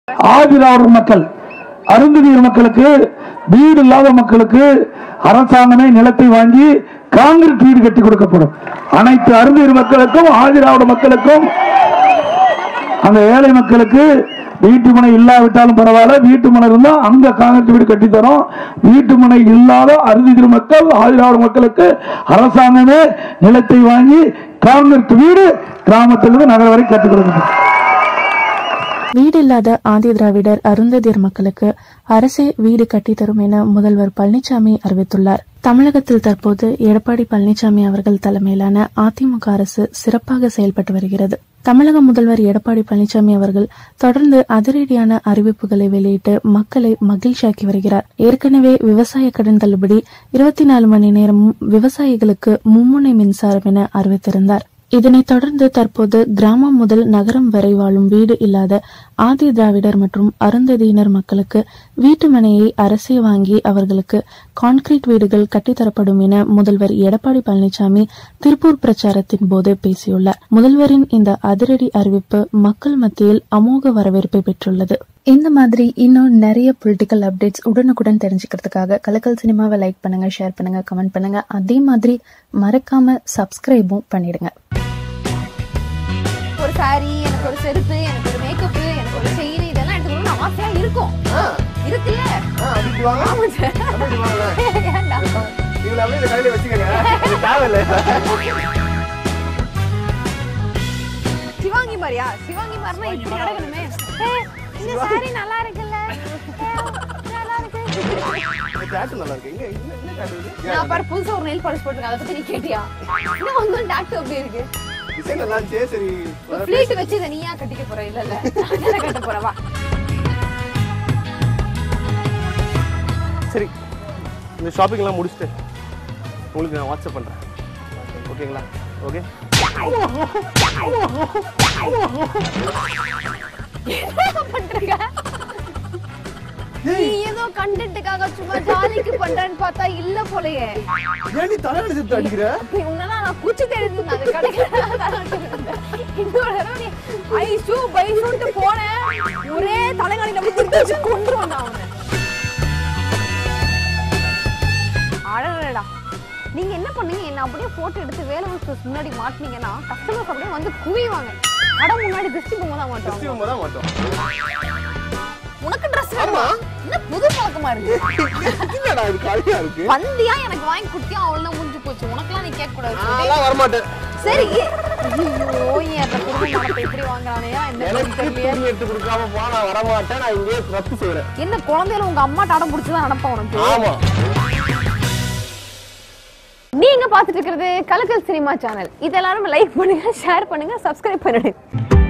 ஆதிராவிடர் மக்கள் அருந்ததியர் மக்களுக்கு வீடு இல்லாத மக்களுக்கு அரசாங்கமே நிலத்தை வாங்கி காங்கிரீட் வீடு கட்டி கொடுக்கப்படும் அனைத்து அருந்ததியர் மக்களுக்கும் ஆதிராவிட மக்களுக்கும் அந்த ஏழை மக்களுக்கு வீட்டு மனை இல்லாவிட்டாலும் பரவாயில்ல வீட்டு மனை இருந்தா அங்க காங்கிரஸ் வீடு கட்டி தரோம் வீட்டு மனை இல்லாத அருந்திதிரு மக்கள் ஆதிராவிட மக்களுக்கு அரசாங்கமே நிலத்தை வாங்கி காங்கிரஸ் வீடு கிராமத்திலிருந்து நகர வரை கட்டி கொடுக்கணும் வீடில்லாத ஆதி திராவிடர் அருந்ததியர் மக்களுக்கு அரசே வீடு கட்டித்தரும் என முதல்வர் பழனிசாமி அறிவித்துள்ளார் தமிழகத்தில் தற்போது எடப்பாடி பழனிசாமி அவர்கள் தலைமையிலான அதிமுக அரசு சிறப்பாக செயல்பட்டு வருகிறது தமிழக முதல்வர் எடப்பாடி பழனிசாமி அவர்கள் தொடர்ந்து அதிரடியான அறிவிப்புகளை வெளியிட்டு மக்களை மகிழ்ச்சியாக்கி வருகிறார் ஏற்கனவே விவசாய கடன் தள்ளுபடி இருபத்தி நாலு மணி நேரமும் விவசாயிகளுக்கு மும்முனை மின்சாரம் என அறிவித்திருந்தார் இதனைத் தொடர்ந்து தற்போது கிராமம் முதல் நகரம் வரை வாழும் வீடு இல்லாத ஆதி திராவிடர் மற்றும் அருந்ததியினர் மக்களுக்கு வீட்டு மனையை அரசே வாங்கி அவர்களுக்கு கான்கிரீட் வீடுகள் கட்டித்தரப்படும் என முதல்வர் எடப்பாடி பழனிசாமி திருப்பூர் பிரச்சாரத்தின் போது பேசியுள்ளார் முதல்வரின் இந்த அதிரடி அறிவிப்பு மக்கள் மத்தியில் அமோக வரவேற்பை பெற்றுள்ளது இந்த மாதிரி இன்னும் நிறைய பொலிட்டிக்கல் அப்டேட்ஸ் உடனுக்குடன் தெரிஞ்சுக்கிறதுக்காக கலக்கல் சினிமாவை லைக் பண்ணுங்க ஷேர் பண்ணுங்க கமெண்ட் பண்ணுங்க அதே மாதிரி மறக்காம சப்ஸ்கிரைபும் பண்ணிடுங்க ஒரு சாரி எனக்கு ஒரு செருப்பு எனக்கு ஒரு மேக்கப் எனக்கு ஒரு செயின் இதெல்லாம் எடுத்துக்கணும்னு ஆசையா இருக்கும் இருக்குல்ல ஆமா சார். ஏன்டா? இவங்களை அப்படியே இந்த கடையில வச்சுக்கோங்க இது தேவையில்லை சிவாங்கி மாதிரியா சிவாங்கி மாதிரினா இப்படி நடக்கணுமே ஏய், இந்த சாரி நல்லா இருக்குல்ல ஏய், நல்லா இருக்கு டேட்டு நல்லா இருக்கு எங்க என்ன என்ன டேட்டு இது நான் பாரு புதுசா ஒரு நெயில் பாலிஷ் போட்டிருக்கேன் அதை பத்தி நீ கேட்டியா இன்னும் வந்து டாக்டர் அப்படி இருக்கு டிசைன் நல்லா இருந்துச்சு சரி வர ஃபிளீட் வச்சு இதை நீயா கட்டிக்க போற இல்ல இல்ல நான் கட்ட போறேன் வா சரி இந்த ஷாப்பிங்லாம் முடிச்சுட்டு உங்களுக்கு நான் வாட்ஸ்அப் பண்ணுறேன் ஓகேங்களா ஓகே என்ன பண்றீங்க நீ ஏதோ கண்டென்ட்டுக்காக சும்மா ஜாலிக்கு பண்றேன்னு பார்த்தா இல்ல போலயே ஏன்டி தலை அடிச்சு அடிக்கிற அப்படி உன்னெல்லாம் நான் குச்சி தெரிஞ்சு நான் கிடைக்கிறேன் இன்னொரு தடவை நீ ஐசு பைசுன்ட்டு போனேன் ஒரே தலைகாணி அப்படி திருப்பி வச்சு கொண்டு வந்தான் அவனை அழகடா நீங்க என்ன பண்ணீங்க என்ன அப்படியே போட்டோ எடுத்து வேலை ஸ்டோர்ஸ் முன்னாடி மாட்டினீங்கன்னா கஸ்டமர்ஸ் அப்படியே வந்து குவிவாங்க கடை முன்னாடி திருஷ்டி போக தான் மாட்டோம் திரும்ப தான் மாட்டோம் உனக்கு ட்ரெஸ் வேணுமா என்ன புது பழக்கமா இருக்கு என்னடா இது காலியா இருக்கு வந்தியா எனக்கு வாங்கி குடுத்தியா அவ்வளவு முடிஞ்சு போச்சு உனக்கெல்லாம் நீ கேட்க கூடாது நான்லாம் வரமாட்டேன் சரி ஐயோ என் அந்த குடும்ப மனத்தை இப்படி வாங்குறானே என்ன எனக்கு தெரியலையே. துணி எடுத்து கொடுக்காம போ நான் வரமாட்டேன் நான் இங்கேயே ரத்து செய்யறேன் என்ன குழந்தையில உங்க அம்மா டாடம் பிடிச்சதான் நினைப்பா உனக்கு ஆமா நீங்க பாத்துட்டு இருக்கிறது கலக்கல் சினிமா சேனல் இது எல்லாரும் லைக் பண்ணுங்க ஷேர் பண்ணுங்க சப்ஸ்கிரைப் பண்ணுங்க